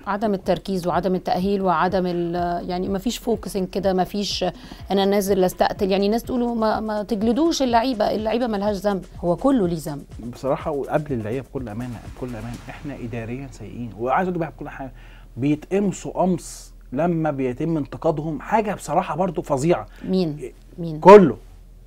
عدم التركيز وعدم التاهيل وعدم ال- يعني ما فيش فوكسنج كده ما فيش انا نازل استقتل يعني ناس تقولوا ما, ما تجلدوش اللعيبه اللعيبه مالهاش ذنب هو كله ليه ذنب بصراحه وقبل اللعيبه بكل امانه بكل امانه احنا اداريا سيئين وعايز اقول بقى بكل حاجه بيتقمصوا قمص لما بيتم انتقادهم حاجه بصراحه برضو فظيعه مين مين كله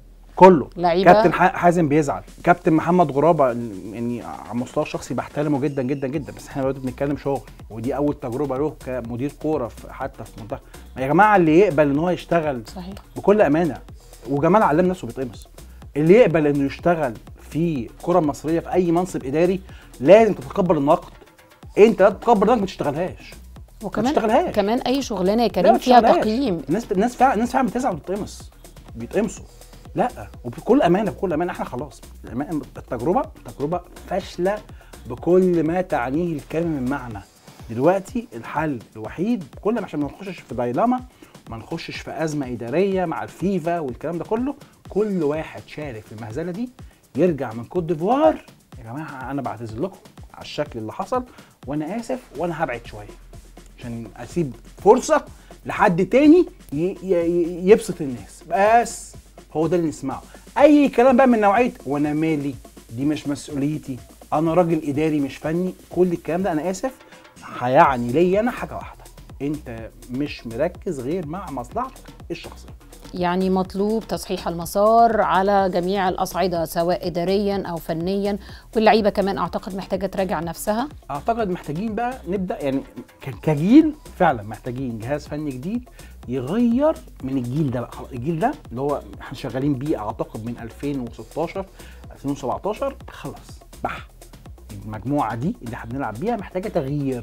كله لعيبة؟ كابتن ح- حازم بيزعل كابتن محمد غرابه يعني على المستوى الشخصي بحترمه جدا جدا جدا بس احنا دلوقتي بنتكلم شغل ودي اول تجربه له كمدير كوره في حتى في منتخب يا جماعه اللي يقبل ان هو يشتغل صحيح بكل امانه وجمال علام نفسه بيتقمص اللي يقبل انه يشتغل في الكره المصريه في اي منصب اداري لازم تتقبل النقد انت لا تتقبل النقد ما تشتغلهاش وكمان تشتغلهاش. كمان اي شغلانه يا لا، كريم ما فيها تشتغلهاش. تقييم الناس الناس فعلا الناس فعلا بتزعل وبتتقمص بيتقمصوا لا وبكل امانه بكل امانه احنا خلاص الأما- التجربه تجربه فاشله بكل ما تعنيه الكلمه من معنى دلوقتي الحل الوحيد كل ما عشان ما نخشش في دايلاما ما نخشش في ازمه اداريه مع الفيفا والكلام ده كله كل واحد شارك في المهزله دي يرجع من كوت ديفوار يا جماعه انا بعتذر لكم على الشكل اللي حصل وانا اسف وانا هبعد شويه عشان اسيب فرصه لحد تاني ي- ي- يبسط الناس بس هو ده اللي نسمعه اي كلام بقى من نوعيه وانا مالي دي مش مسؤوليتي انا راجل اداري مش فني كل الكلام ده انا اسف هيعني ليا انا حاجه واحده انت مش مركز غير مع مصلحتك الشخصيه يعني مطلوب تصحيح المسار على جميع الاصعده سواء اداريا او فنيا واللعيبه كمان اعتقد محتاجه تراجع نفسها اعتقد محتاجين بقى نبدا يعني ك- كجيل فعلا محتاجين جهاز فني جديد يغير من الجيل ده بقى خلاص الجيل ده اللي هو احنا شغالين بيه اعتقد من 2016 2017 خلاص بح المجموعه دي اللي احنا بنلعب بيها محتاجه تغيير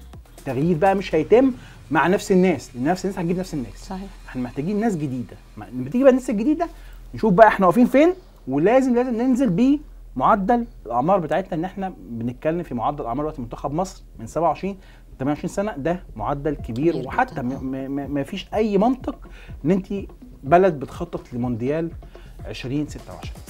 تغيير بقى مش هيتم مع نفس الناس لان نفس الناس هتجيب نفس الناس صحيح احنا محتاجين ناس جديده ما- لما تيجي بقى الناس الجديده نشوف بقى احنا واقفين فين ولازم لازم ننزل بمعدل الاعمار بتاعتنا ان احنا بنتكلم في معدل اعمار دلوقتي منتخب مصر من 27 28 سنه ده معدل كبير, كبير وحتى جداً. م- م- م- ما فيش اي منطق ان انت بلد بتخطط لمونديال 2026